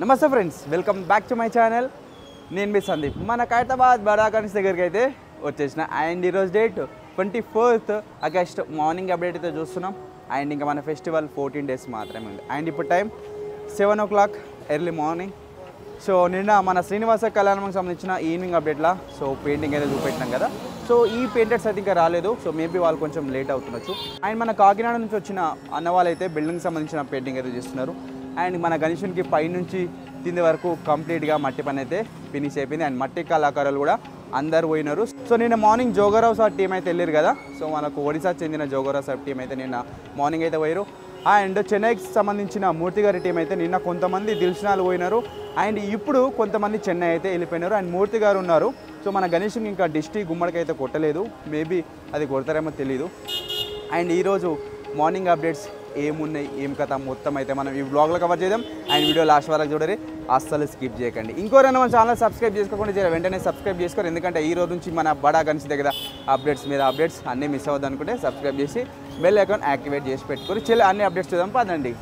నమస్తే friends welcome back to my channel నేను మీ సందీప్ మన ఖైరతాబాద్ బడాకన్స్ దగ్గరికి అయితే వచ్చేసిన అండ్ ఈరోజు date twenty fourth August morning update అయితే చూస్తున్నాం అండ్ ఇంకా మన ఫెస్టివల్ ఫోర్టీన్ డేస్ మాత్రమే ఉంది అండ్ ఇప్పుడు time seven o'clock early morning so నిన్న మన శ్రీనివాస కళ్యాణంకి సంబంధించిన ఈవినింగ్ అప్డేట్లా సో పెయింటింగ్ అయితే చూపెట్టినాం కదా సో ఈ పెయింటర్స్ అయితే ఇంకా రాలేదు సో మేబీ వాళ్ళు కొంచెం లేట్ అవుతుండొచ్చు అండ్ మన కాకినాడ నుంచి వచ్చిన అన్న వాళ్ళు అయితే బిల్డింగ్ సంబంధించిన పెయింటింగ్ అయితే చేస్తున్నారు అండ్ మన గణేషునికి పైనుంచి కింది వరకు కంప్లీట్గా మట్టి పని అయితే ఫినిష్ అయిపోయింది అండ్ మట్టి కళాకారులు కూడా అందరు పోయినారు సో నిన్న మార్నింగ్ జోగరావు సార్ టీం అయితే వెళ్ళారు కదా సో మనకు ఒడిశా చెందిన జోగరావు సార్ టీం అయితే నిన్న మార్నింగ్ అయితే పోయారు అండ్ చెన్నైకి సంబంధించిన మూర్తి గారి టీం అయితే నిన్న కొంతమంది దిల్షనాలు పోయినారు అండ్ ఇప్పుడు కొంతమంది చెన్నై అయితే వెళ్ళిపోయినారు అండ్ మూర్తి గారు ఉన్నారు సో మన గణేష్కి ఇంకా డిస్ట్రిక్ట్ గుమ్మడికి అయితే కొట్టలేదు మేబీ అది కొడతారేమో తెలీదు అండ్ ఈరోజు మార్నింగ్ అప్డేట్స్ ఏమున్నాయి ఏం కథ మొత్తం అయితే మనం ఈ బ్లాగ్లో కవర్ చేద్దాం అండ్ వీడియో లాస్ట్ వరకు చూడరి అస్సలు స్కిప్ చేయకండి ఇంకో రెండు మన ఛానల్ సబ్స్క్రైబ్ చేసుకోకుండా చేయాలి వెంటనే సబ్స్క్రైబ్ చేసుకోరు ఎందుకంటే ఈ రోజు నుంచి మన బడా గన్స్ దగ్గర అప్డేట్స్ మీద అప్డేట్స్ అన్నీ మిస్ అవ్వద్దు అనుకుంటే సబ్స్క్రైబ్ చేసి బెల్ అకౌంట్ యాక్టివేట్ చేసి పెట్టుకొని చెల్లి అన్ని అప్డేట్స్ చూద్దాం పదండి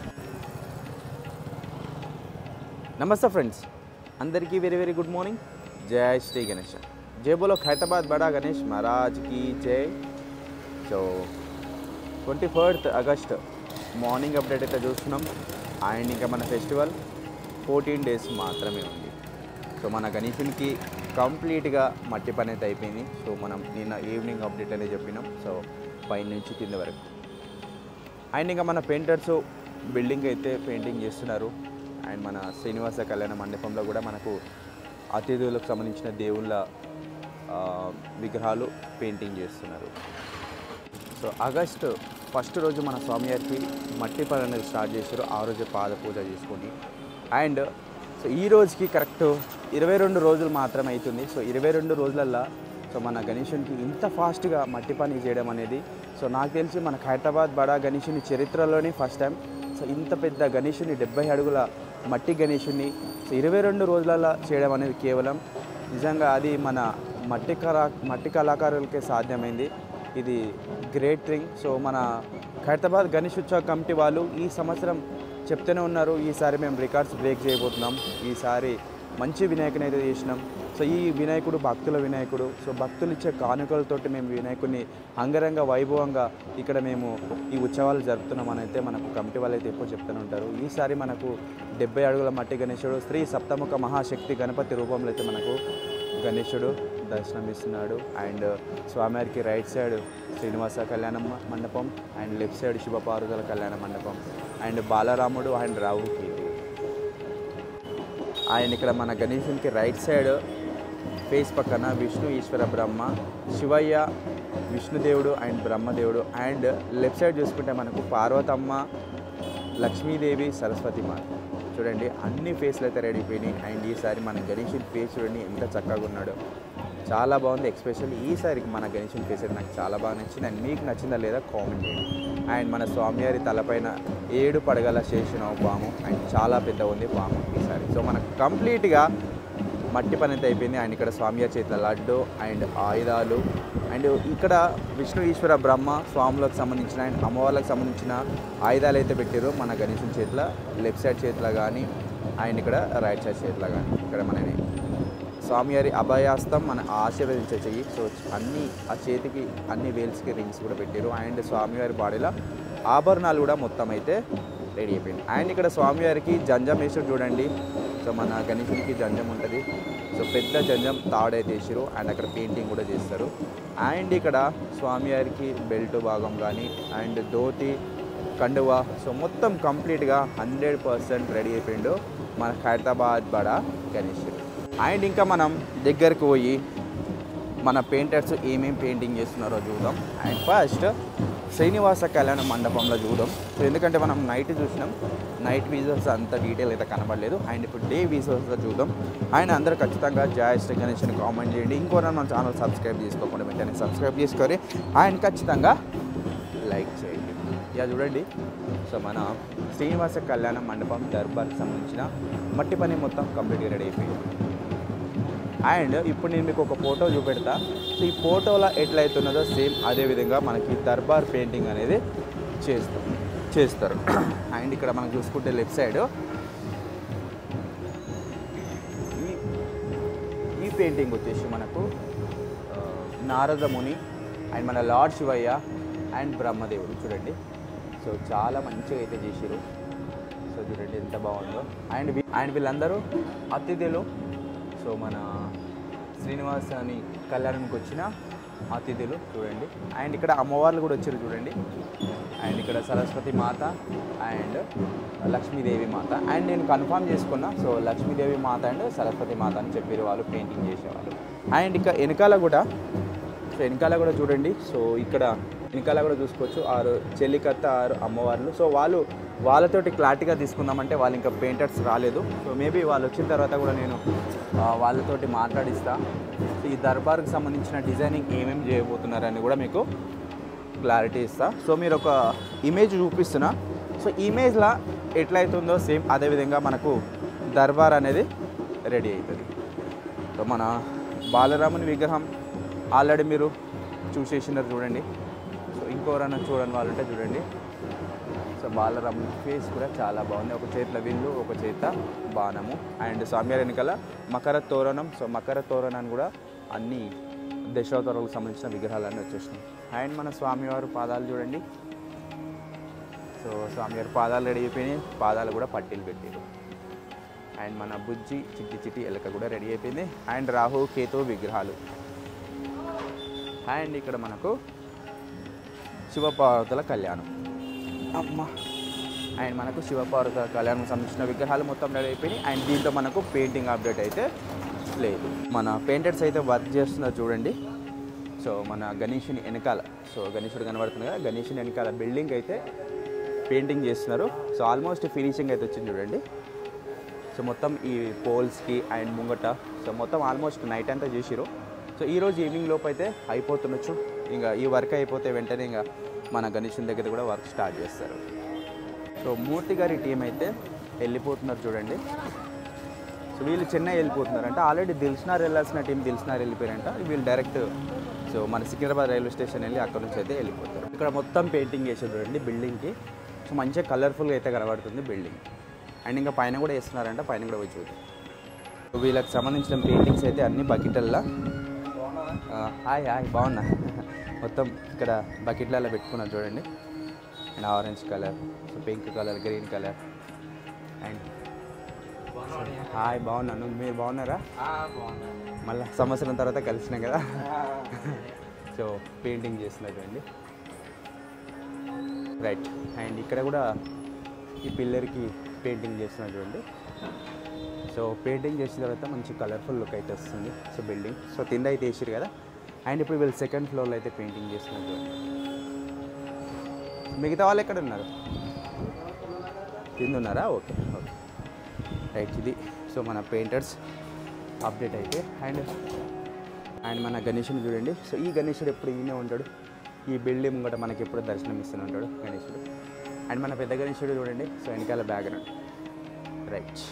నమస్తే ఫ్రెండ్స్ అందరికీ వెరీ వెరీ గుడ్ మార్నింగ్ జై శ్రీ గణేష్ జై బోలో ఖైరతాబాద్ బడా గణేష్ మహారాజ్కి జై so twenty fourth August morning update అయితే చూస్తున్నాం అండ్ ఇంకా మన ఫెస్టివల్ ఫోర్టీన్ డేస్ మాత్రమే ఉంది సో మన గణేషునికి కంప్లీట్గా మట్టి పని అయితే అయిపోయింది సో మనం నిన్న ఈవినింగ్ అప్డేట్ అనేది చెప్పినాం సో పై నుంచి కింద వరకు అండ్ ఇంకా మన పెయింటర్స్ బిల్డింగ్ అయితే పెయింటింగ్ చేస్తున్నారు అండ్ మన శ్రీనివాస కళ్యాణ మండపంలో కూడా మనకు అతిథులకు సంబంధించిన దేవుళ్ళ ఆ, విగ్రహాలు పెయింటింగ్ చేస్తున్నారు సో ఆగస్ట్ ఫస్ట్ రోజు మన స్వామివారికి మట్టి పని అనేది స్టార్ట్ చేశారు ఆ రోజు పాద పూజ చేసుకొని అండ్ సో ఈ రోజుకి కరెక్ట్ ఇరవై రెండు రోజులు మాత్రమే అవుతుంది సో ఇరవై రెండు రోజులల్లో సో మన గణేషునికి ఇంత ఫాస్ట్గా మట్టి పని చేయడం అనేది సో నాకు తెలిసి మన హైదరాబాద్ బడా గణేషుని చరిత్రలోనే ఫస్ట్ టైం సో ఇంత పెద్ద గణేషుని డెబ్బై అడుగుల మట్టి గణేషుని సో ఇరవై రెండు రోజులలో చేయడం అనేది కేవలం నిజంగా అది మన మట్టి కళా మట్టి కళాకారులకే సాధ్యమైంది ఇది గ్రేట్ థింగ్ సో మన ఖైరతాబాద్ గణేష్ ఉత్సవ కమిటీ వాళ్ళు ఈ సంవత్సరం చెప్తూనే ఉన్నారు ఈసారి మేము రికార్డ్స్ బ్రేక్ చేయబోతున్నాం ఈసారి మంచి వినాయకుని అయితే చేసినాం సో ఈ వినాయకుడు భక్తుల వినాయకుడు సో భక్తులు ఇచ్చే కానుకలతోటి మేము వినాయకుడిని అంగరంగ వైభవంగా ఇక్కడ మేము ఈ ఉత్సవాలు జరుపుతున్నామని అయితే మనకు కమిటీ వాళ్ళు అయితే ఎప్పుడు చెప్తూనే ఉంటారు ఈసారి మనకు డెబ్బై అడుగుల మట్టి గణేశుడు శ్రీ సప్తముఖ మహాశక్తి గణపతి రూపంలో అయితే మనకు గణేశుడు దర్శనం ఇస్తున్నాడు అండ్ స్వామివారికి రైట్ సైడ్ శ్రీనివాస కళ్యాణ మ- మండపం అండ్ లెఫ్ట్ సైడ్ శివపార్వతుల కళ్యాణ మండపం అండ్ బాలరాముడు అండ్ రావుకి ఆయన ఇక్కడ మన గణేశునికి రైట్ సైడ్ ఫేస్ పక్కన విష్ణు ఈశ్వర బ్రహ్మ శివయ్య విష్ణుదేవుడు అండ్ బ్రహ్మదేవుడు అండ్ లెఫ్ట్ సైడ్ చూసుకుంటే మనకు పార్వతమ్మ లక్ష్మీదేవి సరస్వతి మాత చూడండి అన్ని ఫేస్లు అయితే రెడీ అయిపోయినాయి అండ్ ఈసారి మన గణేషుని ఫేస్ చూడండి ఎంత చక్కగా ఉన్నాడు చాలా బాగుంది ఎక్స్పెషల్లీ ఈసారికి మన గణేషుని ఫేస్ అయితే నాకు చాలా బాగా నచ్చింది అండ్ మీకు నచ్చిందా లేదా కామెంట్ చేయండి అండ్ మన స్వామివారి తలపైన ఏడు పడగల శేషున పాము అండ్ చాలా పెద్ద ఉంది పాము ఈసారి సో మనకు కంప్లీట్గా మట్టి పని అయితే అయిపోయింది అండ్ ఇక్కడ స్వామివారి చేతిలో లడ్డు అండ్ ఆయుధాలు అండ్ ఇక్కడ విష్ణు ఈశ్వర బ్రహ్మ స్వాములకు సంబంధించిన అండ్ అమ్మవార్లకు సంబంధించిన ఆయుధాలు అయితే పెట్టారు మన గణేశుని చేతిలో లెఫ్ట్ సైడ్ చేతిలో కానీ అండ్ ఇక్కడ రైట్ సైడ్ చేతిలో కానీ ఇక్కడ మనని స్వామివారి అభయాస్తం మన ఆశీర్వదించే చెయ్యి సో అన్ని ఆ చేతికి అన్ని వేల్స్కి రింగ్స్ కూడా పెట్టారు అండ్ స్వామివారి బాడీలో ఆభరణాలు కూడా మొత్తం అయితే రెడీ అయిపోయింది అండ్ ఇక్కడ స్వామివారికి జంజం వేసాడు చూడండి సో మన గణేశుడికి జంజం ఉంటుంది సో పెద్ద జంజం తాడైతే వేసారు అండ్ అక్కడ పెయింటింగ్ కూడా చేస్తారు అండ్ ఇక్కడ స్వామివారికి బెల్ట్ భాగం కానీ అండ్ ధోతి కండువా సో మొత్తం కంప్లీట్గా హండ్రెడ్ పర్సెంట్ రెడీ అయిపోయిండు మన ఖైరతాబాద్ బడా గణేశుడు అండ్ ఇంకా మనం దగ్గరికి పోయి మన పెయింటర్స్ ఏమేం పెయింటింగ్ చేస్తున్నారో చూద్దాం అండ్ ఫస్ట్ శ్రీనివాస కళ్యాణ మండపంలో చూద్దాం సో ఎందుకంటే మనం నైట్ చూసినాం నైట్ విజువల్స్ అంత డీటెయిల్ అయితే కనబడలేదు అండ్ ఇప్పుడు డే విజువల్స్లో చూద్దాం అండ్ అందరూ ఖచ్చితంగా జాయ్ శ్రీ గణేష్ అని కామెంట్ చేయండి ఇంకో మన ఛానల్ సబ్స్క్రైబ్ చేసుకోకుండా వెంటనే సబ్స్క్రైబ్ చేసుకొని అండ్ ఖచ్చితంగా లైక్ చేయండి ఇక చూడండి సో మన శ్రీనివాస కళ్యాణ మండపం దర్బార్కి సంబంధించిన మట్టి పని మొత్తం కంప్లీట్గా రెడీ అయిపోయింది అండ్ ఇప్పుడు నేను మీకు ఒక ఫోటో చూపెడతా సో ఈ ఫోటోలో ఎట్లయితున్నదో సేమ్ అదే విధంగా మనకి దర్బార్ పెయింటింగ్ అనేది చేస్తాం చేస్తారు అండ్ ఇక్కడ మనం చూసుకుంటే లెఫ్ట్ సైడ్ పెయింటింగ్ వచ్చేసి మనకు ఆ, నారద ముని అండ్ మన లార్డ్ శివయ్య అండ్ బ్రహ్మదేవుడు చూడండి సో చాలా మంచిగా అయితే చేసారు సో చూడండి ఎంత బాగుందో అండ్ వీ- అండ్ వీళ్ళందరూ అతిథులు సో మన శ్రీనివాస్ అని కళ్యాణంకి వచ్చిన అతిథులు చూడండి అండ్ ఇక్కడ అమ్మవార్లు కూడా వచ్చారు చూడండి అండ్ ఇక్కడ సరస్వతి మాత అండ్ లక్ష్మీదేవి మాత అండ్ నేను కన్ఫర్మ్ చేసుకున్నా సో లక్ష్మీదేవి మాత అండ్ సరస్వతి మాత అని చెప్పారు వాళ్ళు పెయింటింగ్ చేసేవాళ్ళు అండ్ ఇక వెనకాల కూడా సో వెనకాల కూడా చూడండి సో ఇక్కడ వెనకాల కూడా చూసుకోవచ్చు ఆరు చెల్లికత్త ఆరు అమ్మవార్లు సో వాళ్ళు వాళ్ళతోటి క్లారిటీగా తీసుకుందామంటే వాళ్ళు ఇంకా పెయింటర్స్ రాలేదు సో మేబీ వాళ్ళు వచ్చిన తర్వాత కూడా నేను ఆ, వాళ్ళతోటి మాట్లాడిస్తా సో ఈ దర్బార్కి సంబంధించిన డిజైనింగ్ ఏమేమి చేయబోతున్నారని కూడా మీకు క్లారిటీ ఇస్తా సో మీరు ఒక ఇమేజ్ చూపిస్తున్నా సో ఇమేజ్లా ఎట్లయితుందో సేమ్ అదేవిధంగా మనకు దర్బార్ అనేది రెడీ అవుతుంది సో మన బాలరాముని విగ్రహం ఆల్రెడీ మీరు చూసేసినారు చూడండి సో ఇంకోరన్నా చూడని వాళ్ళు ఉంటే చూడండి సో బాలరాముని ఫేస్ కూడా చాలా బాగుంది ఒక చేతిలో విల్లు ఒక చేత బాణము అండ్ స్వామివారి వెనకాల మకర తోరణం సో మకర తోరణాన్ని కూడా అన్ని దశావతారాలకు సంబంధించిన విగ్రహాలన్నీ వచ్చేసినాయి అండ్ మన స్వామివారి పాదాలు చూడండి సో స్వామివారి పాదాలు రెడీ అయిపోయినాయి పాదాలు కూడా పట్టీలు పెట్టారు అండ్ మన బుజ్జి చిట్టి చిట్టి ఎలక కూడా రెడీ అయిపోయింది అండ్ రాహు కేతు విగ్రహాలు అండ్ ఇక్కడ మనకు శివపార్వతుల కళ్యాణం అమ్మ అండ్ మనకు శివపార్వతుల కళ్యాణం సంబంధించిన విగ్రహాలు మొత్తం రెడీ అయిపోయినాయి అండ్ దీంతో మనకు పెయింటింగ్ అప్డేట్ అయితే లేదు మన పెయింటర్స్ అయితే వర్క్ చేస్తున్నారు చూడండి సో మన గణేషుని వెనకాల సో గణేశుడు కనబడుతుంది కదా గణేషుని వెనకాల బిల్డింగ్ అయితే పెయింటింగ్ చేస్తున్నారు సో ఆల్మోస్ట్ ఫినిషింగ్ అయితే వచ్చింది చూడండి సో మొత్తం ఈ పోల్స్కి అండ్ ముంగట సో మొత్తం ఆల్మోస్ట్ నైట్ అంతా చేసిరు సో ఈరోజు ఈవినింగ్ లోపు అయితే అయిపోతుండొచ్చు ఇంకా ఈ వర్క్ అయిపోతే వెంటనే ఇంకా మన గణేషుని దగ్గర కూడా వర్క్ స్టార్ట్ చేస్తారు సో మూర్తి గారి టీం అయితే వెళ్ళిపోతున్నారు చూడండి సో వీళ్ళు చెన్నై వెళ్ళిపోతున్నారు అంటే ఆల్రెడీ దిల్సినార్ వెళ్ళాల్సిన టీం దిల్సినార్ వెళ్ళిపోయారంట వీళ్ళు డైరెక్ట్ సో మన సికింద్రాబాద్ రైల్వే స్టేషన్ వెళ్ళి అక్కడ నుంచి అయితే వెళ్ళిపోతారు ఇక్కడ మొత్తం పెయింటింగ్ చేసారు చూడండి బిల్డింగ్కి సో మంచిగా కలర్ఫుల్గా అయితే కనబడుతుంది బిల్డింగ్ అండ్ ఇంకా పైన కూడా వేస్తున్నారంట పైన కూడా పోయి చూద్దాం సో వీళ్ళకి సంబంధించిన పెయింటింగ్స్ అయితే అన్ని బకెట్లల్లో హాయ్ హాయ్ బాగున్నా మొత్తం ఇక్కడ బకెట్లలో పెట్టుకున్నారు చూడండి and orange colour so pink colour green colour and hi బాగున్నాను మీరు బాగున్నారా మళ్ళీ సంవత్సరం తర్వాత కలిసినాం కదా సో పెయింటింగ్ చేస్తున్నారు చూడండి రైట్ అండ్ ఇక్కడ కూడా ఈ పిల్లర్కి పెయింటింగ్ చేస్తున్నారు చూడండి సో పెయింటింగ్ చేసిన తర్వాత మంచి కలర్ఫుల్ లుక్ అయితే వస్తుంది సో బిల్డింగ్ సో కింద అయితే వేసారు కదా అండ్ ఇప్పుడు వీళ్ళు సెకండ్ ఫ్లోర్లో అయితే పెయింటింగ్ చేస్తున్నారు చూడండి మిగతా వాళ్ళు ఎక్కడ ఉన్నారు కింద ఉన్నారా ఓకే ఓకే రైట్ ఇది సో మన పెయింటర్స్ అప్డేట్ అయితే అండ్ అండ్ మన గణేషుని చూడండి సో ఈ గణేశుడు ఎప్పుడు ఈయనే ఉంటాడు ఈ బిల్డింగ్ ముంగట మనకి ఎప్పుడు దర్శనం ఇస్తూనే ఉంటాడు గణేశుడు అండ్ మన పెద్ద గణేశుడు చూడండి సో వెనకాల బ్యాక్గ్రౌండ్ రైట్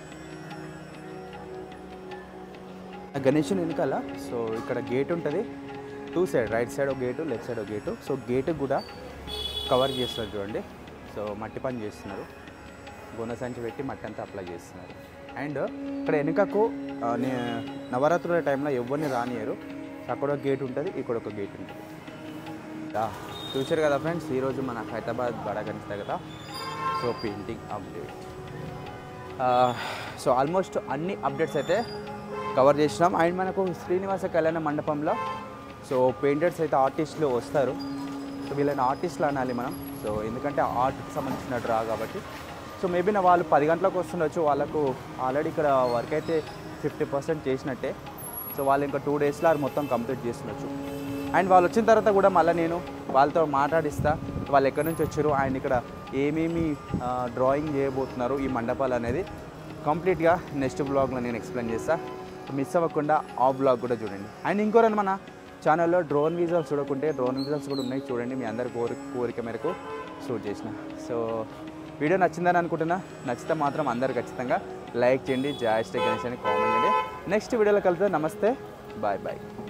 ఆ గణేషుని వెనకాల సో ఇక్కడ గేట్ ఉంటుంది టూ సైడ్ రైట్ సైడ్ ఒక గేటు లెఫ్ట్ సైడ్ ఒక గేటు సో గేటు కూడా కవర్ చేస్తారు చూడండి సో మట్టి పని చేస్తున్నారు గుణ సంచి పెట్టి మట్టి అంతా అప్లై చేస్తున్నారు అండ్ ఇక్కడ వెనుకకు ఆ, నే- నవరాత్రుల టైంలో ఎవరిని రానియరు అక్కడ ఒక గేట్ ఉంటుంది ఇక్కడ ఒక గేట్ ఉంటుంది దా, చూశారు కదా ఫ్రెండ్స్ ఈరోజు మన హైదరాబాద్ బడాగంజ్ దగ్గర so painting update so almost అన్ని అప్డేట్స్ అయితే కవర్ చేసినాం అండ్ మనకు శ్రీనివాస కళ్యాణ మండపంలో సో పెయింటర్స్ అయితే ఆర్టిస్టులు వస్తారు సో వీళ్ళని ఆర్టిస్టులు అనాలి మనం సో ఎందుకంటే ఆర్ట్కి సంబంధించిన డ్రా కాబట్టి సో మేబీ నా వాళ్ళు పది గంటలకు వస్తుండొచ్చు వాళ్ళకు ఆల్రెడీ ఇక్కడ వర్క్ అయితే ఫిఫ్టీ పర్సెంట్ చేసినట్టే సో వాళ్ళు ఇంకా టూ డేస్లో అది మొత్తం కంప్లీట్ చేస్తుండొచ్చు అండ్ వాళ్ళు వచ్చిన తర్వాత కూడా మళ్ళీ నేను వాళ్ళతో మాట్లాడిస్తా వాళ్ళు ఎక్కడి నుంచి వచ్చారు అండ్ ఇక్కడ ఏమేమి డ్రాయింగ్ చేయబోతున్నారు ఈ మండపాలు అనేది కంప్లీట్గా నెక్స్ట్ బ్లాగ్లో నేను ఎక్స్ప్లెయిన్ చేస్తా మిస్ అవ్వకుండా ఆ బ్లాగ్ కూడా చూడండి అండ్ ఇంకోరని మన ఛానల్లో డ్రోన్ విజువల్స్ చూడకుంటే డ్రోన్ విజువల్స్ కూడా ఉన్నాయి చూడండి మీ అందరి కోరి కోరిక మేరకు షూట్ చేసిన సో వీడియో నచ్చిందని అనుకుంటున్నా నచ్చితే మాత్రం అందరు ఖచ్చితంగా లైక్ చేయండి జాయ్ స్టే గణేష్ అని కామెంట్ చేయండి నెక్స్ట్ వీడియోలో కలిస్తే నమస్తే బాయ్ బాయ్